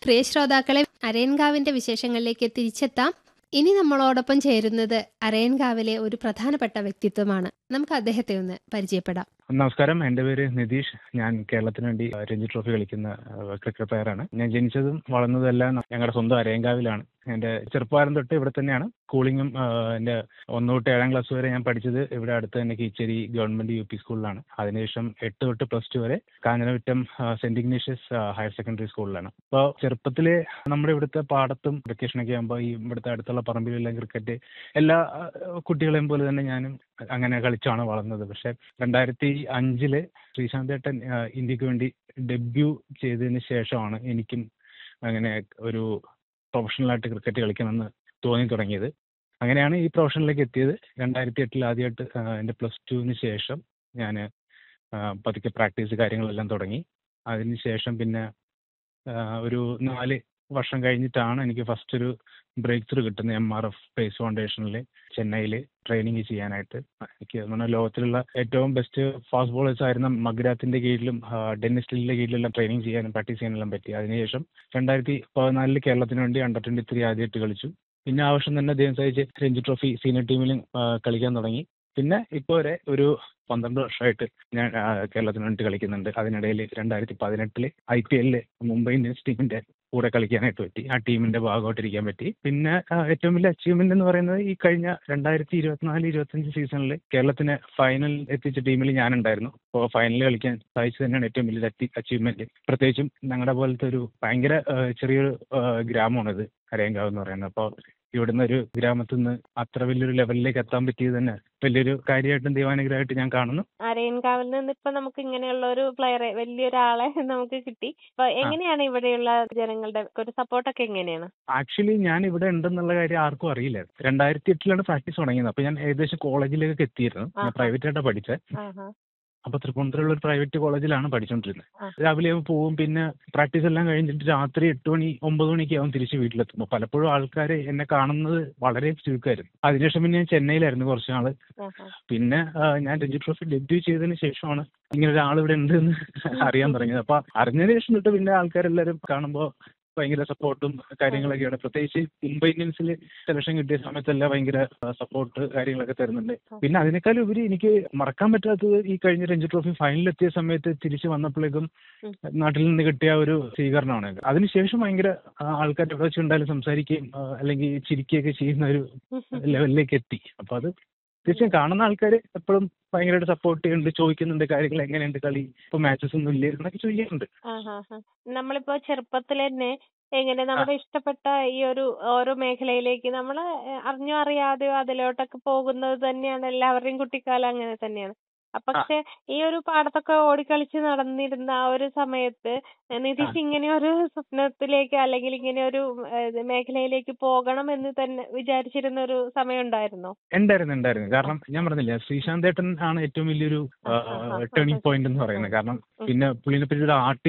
പ്രിയ ശ്രോതാക്കളെ അരയൻകാവിന്റെ വിശേഷങ്ങളിലേക്ക് തിരിച്ചെത്താം ഇനി നമ്മളോടൊപ്പം ചേരുന്നത് അരയൻകാവിലെ ഒരു പ്രധാനപ്പെട്ട വ്യക്തിത്വമാണ് നമുക്ക് അദ്ദേഹത്തെ ഒന്ന് പരിചയപ്പെടാം നമസ്കാരം എൻ്റെ പേര് നിതീഷ് ഞാൻ കേരളത്തിന് വേണ്ടി രഞ്ജി ട്രോഫി കളിക്കുന്ന ക്രിക്കറ്റ് പ്ലെയറാണ് ഞാൻ ജനിച്ചതും വളർന്നതും എല്ലാം ഞങ്ങളുടെ സ്വന്തം അരയങ്കാവിലാണ് എൻ്റെ ചെറുപ്പകാലം തൊട്ട് ഇവിടെ തന്നെയാണ് സ്കൂളിങ്ങും എൻ്റെ ഒന്ന് തൊട്ട് ഏഴാം ക്ലാസ് വരെ ഞാൻ പഠിച്ചത് ഇവിടെ അടുത്ത് തന്നെ കീച്ചേരി ഗവൺമെന്റ് യു പി സ്കൂളിലാണ് അതിനുശേഷം എട്ട് തൊട്ട് പ്ലസ് ടു വരെ കാഞ്ഞനവിറ്റം സെന്റ് ഇഗ്നീഷ്യസ് ഹയർ സെക്കൻഡറി സ്കൂളിലാണ് അപ്പോൾ ചെറുപ്പത്തിൽ നമ്മുടെ ഇവിടുത്തെ പാടത്തും വെക്കേഷനൊക്കെ ആകുമ്പോൾ ഈ ഇവിടുത്തെ അടുത്തുള്ള പറമ്പിലെല്ലാം ക്രിക്കറ്റ് എല്ലാ ആ, കുട്ടികളെയും പോലെ തന്നെ ഞാനും അങ്ങനെ കളിച്ചാണ് വളർന്നത് പക്ഷെ രണ്ടായിരത്തി അഞ്ചില് ശ്രീശാന്തേട്ടൻ ആ, ഇന്ത്യക്ക് വേണ്ടി ഡെബ്യൂ ചെയ്തതിന് ശേഷമാണ് എനിക്കും അങ്ങനെ ഒരു പ്രൊഫഷണലായിട്ട് ക്രിക്കറ്റ് കളിക്കണമെന്ന് തോന്നി തുടങ്ങിയത് അങ്ങനെയാണ് ഈ പ്രൊഫഷനിലേക്ക് എത്തിയത് രണ്ടായിരത്തി എട്ടിൽ ആദ്യമായിട്ട് ആ, എൻ്റെ പ്ലസ് ടുവിന് ശേഷം ഞാൻ പതുക്കെ പ്രാക്ടീസ് കാര്യങ്ങളെല്ലാം തുടങ്ങി അതിന് ശേഷം പിന്നെ ആ, ഒരു നാല് വർഷം കഴിഞ്ഞിട്ടാണ് എനിക്ക് ഫസ്റ്റ് ഒരു ബ്രേക്ക് ത്രൂ കിട്ടുന്നത് എം ആർ എഫ് സ്പേസ് ഫൗണ്ടേഷനിൽ ചെന്നൈയിൽ ട്രെയിനിങ് ചെയ്യാനായിട്ട് എനിക്ക് തോന്നുന്നു ലോകത്തിലുള്ള ഏറ്റവും ബെസ്റ്റ് ഫാസ്റ്റ് ബോളേഴ്സ് ആയിരുന്ന മഗ്രാത്തിന്റെ കീഴിലും ആ, ഡെന്നിസ് ലില്ലിന്റെ കീഴിലെല്ലാം ട്രെയിനിങ് ചെയ്യാനും പ്രാക്ടീസ് ചെയ്യാനെല്ലാം പറ്റി അതിനുശേഷം രണ്ടായിരത്തി പതിനാലിൽ കേരളത്തിന് വേണ്ടി അണ്ടർ ട്വന്റി ത്രീ ആദ്യമായിട്ട് കളിച്ചു പിന്നെ ആ വർഷം തന്നെ ദൈവം സഹിച്ച് രഞ്ജി ട്രോഫി സീനിയർ ടീമിലും ആ, കളിക്കാൻ തുടങ്ങി പിന്നെ ഇപ്പോൾ വരെ ഒരു പന്ത്രണ്ട് വർഷമായിട്ട് ഞാൻ ആ, കേരളത്തിന് വേണ്ടി കളിക്കുന്നുണ്ട് അതിനിടയിൽ രണ്ടായിരത്തി പതിനെട്ടില് ഐ പി എല്ലില് മുംബൈ ഇന്ത്യൻസ് ടീമിന്റെ കൂടെ കളിക്കാനായിട്ട് പറ്റി ആ ടീമിന്റെ ഭാഗമായിട്ടിരിക്കാൻ പറ്റി പിന്നെ ആ, ഏറ്റവും വലിയ അച്ചീവ്മെന്റ് എന്ന് പറയുന്നത് ഈ കഴിഞ്ഞ രണ്ടായിരത്തി ഇരുപത്തിനാല് ഇരുപത്തഞ്ച് സീസണിൽ കേരളത്തിന് ഫൈനൽ എത്തിച്ച ടീമിൽ ഞാനുണ്ടായിരുന്നു അപ്പോൾ ഫൈനൽ കളിക്കാൻ സാധിച്ചത് തന്നെയാണ് ഏറ്റവും വലിയ അച്ചീവ്മെന്റ് പ്രത്യേകിച്ചും ഞങ്ങളുടെ പോലത്തെ ഒരു ഭയങ്കര ആ, ചെറിയൊരു ആ, ഗ്രാമമാണിത് അരയങ്കാവ് എന്ന് പറയുന്നത് അപ്പോൾ ഇവിടുന്ന് ഒരു ഗ്രാമത്തിൽ നിന്ന് അത്ര വലിയൊരു ലെവലിലേക്ക് എത്താൻ പറ്റിയത് തന്നെ വലിയൊരു കാര്യമായിട്ടും ദൈവാനുഗ്രഹമായിട്ട് ഞാൻ കാണുന്നു അരയൻകാവിൽ നിന്ന് ഇപ്പൊ നമുക്ക് ഇങ്ങനെയുള്ള ഒരു പ്ലെയറെ വലിയൊരാളെ നമുക്ക് കിട്ടി അപ്പൊ എങ്ങനെയാണ് ഇവിടെയുള്ള ജനങ്ങളുടെ ഒരു സപ്പോർട്ടൊക്കെ എങ്ങനെയാണ് ആക്ച്വലി ഞാൻ ഇവിടെ ഉണ്ടെന്നുള്ള കാര്യം ആർക്കും അറിയില്ല രണ്ടായിരത്തി എട്ടിലാണ് പ്രാക്ടീസ് തുടങ്ങിയത് അപ്പോൾ ഞാൻ ഏകദേശം കോളേജിലേക്ക് എത്തിയിരുന്നു ഞാൻ ആഹാ. പ്രൈവറ്റ് ആയിട്ടാണ് പഠിച്ചത് ആഹാ. അപ്പൊ തൃപ്പൂണിത്തുറയുള്ള ഒരു പ്രൈവറ്റ് കോളേജിലാണ് പഠിച്ചുകൊണ്ടിരുന്നത് ആ. രാവിലെ പോവും പിന്നെ പ്രാക്ടീസ് എല്ലാം കഴിഞ്ഞിട്ട് രാത്രി എട്ട് മണി ഒമ്പത് മണിക്ക് ആവും തിരിച്ച് വീട്ടിലെത്തുമ്പോൾ പലപ്പോഴും ആൾക്കാർ എന്നെ കാണുന്നത് വളരെ ചുരുക്കമായിരുന്നു അതിനുശേഷം പിന്നെ ഞാൻ ചെന്നൈയിലായിരുന്നു കുറച്ച് നാള് ആഹാ. പിന്നെ ആ, ഞാൻ രഞ്ജി ട്രോഫി ഡെബ്യൂ ചെയ്തതിന് ശേഷമാണ് ഇങ്ങനെ ഒരാൾ ഇവിടെ ഉണ്ട് എന്ന് അറിയാൻ തുടങ്ങിയത് അപ്പൊ അറിഞ്ഞതിന് ശേഷം തൊട്ട് പിന്നെ ആൾക്കാരെല്ലാരും കാണുമ്പോൾ ഭയങ്കര സപ്പോർട്ടും കാര്യങ്ങളൊക്കെയാണ് പ്രത്യേകിച്ച് മുംബൈ ഇന്ത്യൻസിൽ സെലക്ഷൻ കിട്ടിയ സമയത്തെല്ലാം ഭയങ്കര സപ്പോർട്ട് കാര്യങ്ങളൊക്കെ തരുന്നുണ്ട് പിന്നെ അതിനേക്കാൾ ഉപരി എനിക്ക് മറക്കാൻ പറ്റാത്തത് ഈ കഴിഞ്ഞ രഞ്ജി ട്രോഫി ഫൈനലിൽ എത്തിയ സമയത്ത് തിരിച്ചു വന്നപ്പോഴേക്കും ഉം. നാട്ടിൽ നിന്ന് കിട്ടിയ ഒരു സ്വീകരണമാണ് അതിനുശേഷം ഭയങ്കര ആൾക്കാർ എവിടെ വെച്ചുണ്ടായാലും സംസാരിക്കുകയും ആ, അല്ലെങ്കിൽ ചിരിക്കുകയൊക്കെ ചെയ്യുന്ന ഒരു ലെവലിലേക്ക് എത്തി അപ്പൊ അത് തീർച്ചയായും കാണുന്ന ആൾക്കാർ എപ്പോഴും ഭയങ്കരമായിട്ട് സപ്പോർട്ട് ചെയ്യുന്നുണ്ട് ചോദിക്കുന്നുണ്ട് കാര്യങ്ങൾ എങ്ങനെയുണ്ട് കളി ഇപ്പൊ മാച്ചസ് ഒന്നും ഇല്ലേ എന്നൊക്കെ ചോദിക്കുന്നുണ്ട് ആഹാ, ആഹാ. നമ്മളിപ്പോ ചെറുപ്പത്തിൽ തന്നെ എങ്ങനെ നമ്മുടെ ഇഷ്ടപ്പെട്ട ഈ ഒരു ഓരോ മേഖലയിലേക്ക് നമ്മൾ അറിഞ്ഞോ അറിയാതെയോ അതിലോട്ടൊക്കെ പോകുന്നത് തന്നെയാണ് എല്ലാവരുടെയും കുട്ടിക്കാലം അങ്ങനെ തന്നെയാണ് അ, പക്ഷെ ഈ ഒരു പാടത്തൊക്കെ ഓടിക്കളിച്ച് നടന്നിരുന്ന ആ ഒരു സമയത്ത് നിതീഷ് ഇങ്ങനെ ഒരു സ്വപ്നത്തിലേക്ക് അല്ലെങ്കിൽ ഇങ്ങനെ ഒരു ഏഹ്, മേഖലയിലേക്ക് പോകണം എന്ന് തന്നെ വിചാരിച്ചിരുന്ന ഒരു സമയം ഉണ്ടായിരുന്നോ ഉണ്ടായിരുന്നു ഉണ്ടായിരുന്നു കാരണം ഞാൻ പറഞ്ഞില്ലേ ശ്രീശാന്തേട്ടൻ ആണ് ഏറ്റവും വലിയൊരു ആ, ആ, ആ, ടേണിംഗ് പോയിന്റ് എന്ന് പറയുന്നത് കാരണം പിന്നെ പുള്ളിനെ പറ്റി ഒരു ആർട്ടിസ്റ്റ്